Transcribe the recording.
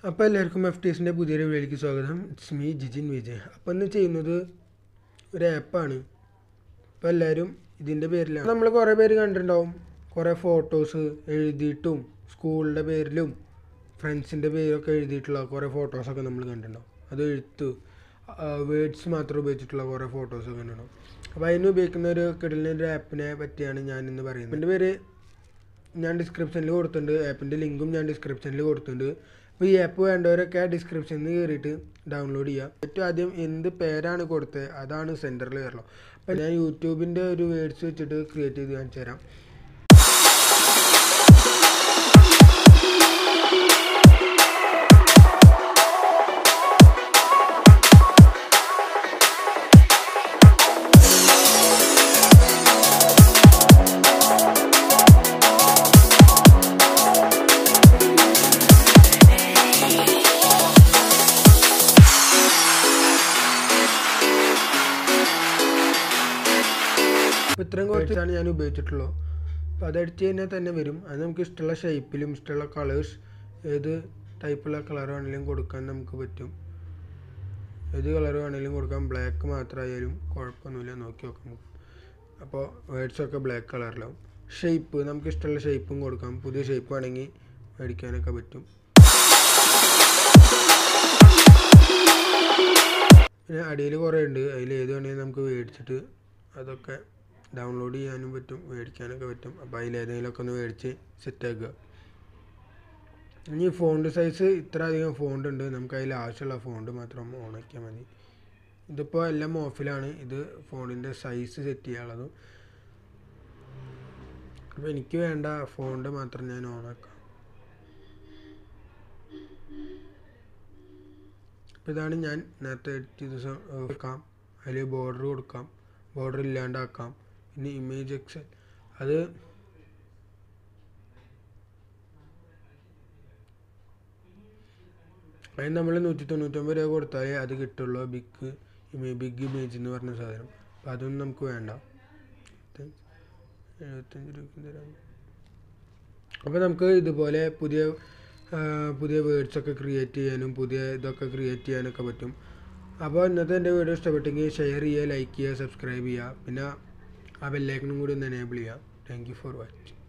അപ്പോൾ എല്ലാവർക്കും F T എസിൻ്റെ പുതിയൊരു വീഡിയോയിലേക്ക് സ്വാഗതം ഇറ്റ്സ് മീ ജിജിൻ വിജയ് അപ്പോൾ ഇന്ന് ചെയ്യുന്നത് ഒരു ആപ്പാണ് അപ്പോൾ എല്ലാവരും ഇതിൻ്റെ പേരിലാണ് നമ്മൾ കുറേ പേര് കണ്ടിട്ടുണ്ടാവും കുറേ ഫോട്ടോസ് എഴുതിയിട്ടും സ്കൂളിൻ്റെ പേരിലും ഫ്രണ്ട്സിൻ്റെ പേരൊക്കെ എഴുതിയിട്ടുള്ള കുറേ ഫോട്ടോസൊക്കെ നമ്മൾ കണ്ടിട്ടുണ്ടാവും അത് എഴുത്ത് വേർഡ്സ് മാത്രം ഉപയോഗിച്ചിട്ടുള്ള കുറേ ഫോട്ടോസൊക്കെ കണ്ടിട്ടുണ്ടാവും അപ്പോൾ അതിന് ഉപയോഗിക്കുന്ന ഒരു കിടലിൻ്റെ ഒരു ആപ്പിനെ പറ്റിയാണ് ഞാൻ ഇന്ന് പറയുന്നത് എൻ്റെ പേര് ഞാൻ ഡിസ്ക്രിപ്ഷനിൽ കൊടുത്തിട്ടുണ്ട് ആപ്പിൻ്റെ ലിങ്കും ഞാൻ ഡിസ്ക്രിപ്ഷനിൽ കൊടുത്തിട്ടുണ്ട് അപ്പോൾ ഈ ആപ്പ് വേണ്ടവരൊക്കെ ആ ഡിസ്ക്രിപ്ഷനിൽ കയറിയിട്ട് ഡൗൺലോഡ് ചെയ്യുക ഏറ്റവും ആദ്യം എന്ത് പേരാണ് കൊടുത്തത് അതാണ് സെൻറ്ററിൽ കയറണം അപ്പോൾ ഞാൻ യൂട്യൂബിൻ്റെ ഒരു വേർഡ്സ് വെച്ചിട്ട് ക്രിയേറ്റ് ചെയ്ത് കാണിച്ചു തരാം അപ്പോൾ ഇത്രയും കുറച്ചാണ് ഞാൻ ഉപയോഗിച്ചിട്ടുള്ളൂ അപ്പോൾ അത് അടിച്ച് കഴിഞ്ഞാൽ തന്നെ വരും അത് നമുക്ക് ഇഷ്ടമുള്ള ഷേപ്പിലും ഇഷ്ടമുള്ള കളേഴ്സ് ഏത് ടൈപ്പുള്ള കളർ വേണമെങ്കിലും കൊടുക്കാൻ നമുക്ക് പറ്റും ഏത് കളർ വേണമെങ്കിലും കൊടുക്കാം ബ്ലാക്ക് മാത്രമായാലും കുഴപ്പമൊന്നുമില്ല നോക്കി നോക്കാം നമുക്ക് അപ്പോൾ വേർഡ്സൊക്കെ ബ്ലാക്ക് കളറിലാവും ഷേപ്പ് നമുക്ക് ഇഷ്ടമുള്ള ഷേപ്പും കൊടുക്കാം പുതിയ ഷേപ്പ് വേണമെങ്കിൽ മേടിക്കാനൊക്കെ പറ്റും പിന്നെ അടിയിൽ കുറേ ഉണ്ട് അതിൽ ഏത് വേണമെങ്കിലും നമുക്ക് മേടിച്ചിട്ട് അതൊക്കെ ഡൗൺലോഡ് ചെയ്യാനും പറ്റും മേടിക്കാനൊക്കെ പറ്റും അപ്പോൾ അതിലേതെങ്കിലുമൊക്കെ ഒന്ന് മേടിച്ച് സെറ്റാക്കുക ഇനി ഫോണ്ട് സൈസ് ഇത്ര അധികം ഫോണ്ട് ഉണ്ട് നമുക്ക് അതിൽ ആവശ്യമുള്ള ഫോണ്ട് മാത്രം ഓണാക്കിയാൽ മതി ഇതിപ്പോൾ എല്ലാം ഓഫിലാണ് ഇത് ഫോണിൻ്റെ സൈസ് സെറ്റ് ചെയ്യാനുള്ളത് അപ്പോൾ എനിക്ക് വേണ്ട ഫോണ്ട് മാത്രം ഞാൻ ഓണാക്കാം അപ്പോൾ ഇതാണ് ഞാൻ നേരത്തെ എഡിറ്റ് ചെയ്ത കൊടുക്കാം അതിൽ ബോർഡർ കൊടുക്കാം ബോർഡർ ഇല്ലാണ്ടാക്കാം പിന്നെ ഇമേജ് എക്സൽ അത് അതിന് നമ്മൾ നൂറ്റി തൊണ്ണൂറ്റൊമ്പത് രൂപ കൊടുത്താലേ അത് കിട്ടുള്ളൂ ബിഗ് ഇമേ ബിഗ് ഇമേജ് എന്ന് പറഞ്ഞ സാധനം അപ്പം അതൊന്നും നമുക്ക് വേണ്ട എഴുപത്തഞ്ച് രൂപയ്ക്ക് തരാം അപ്പോൾ നമുക്ക് ഇതുപോലെ പുതിയ പുതിയ വേർഡ്സൊക്കെ ക്രിയേറ്റ് ചെയ്യാനും പുതിയ ഇതൊക്കെ ക്രിയേറ്റ് ചെയ്യാനൊക്കെ പറ്റും അപ്പോൾ ഇന്നത്തെ എൻ്റെ വീഡിയോ ഇഷ്ടപ്പെട്ടെങ്കിൽ ഷെയർ ചെയ്യുക ലൈക്ക് ചെയ്യുക സബ്സ്ക്രൈബ് ചെയ്യുക പിന്നെ ആ ബെല്ലൈക്കണും കൂടി ഒന്ന് എനേബിൾ ചെയ്യുക താങ്ക് യു ഫോർ വാച്ചിങ്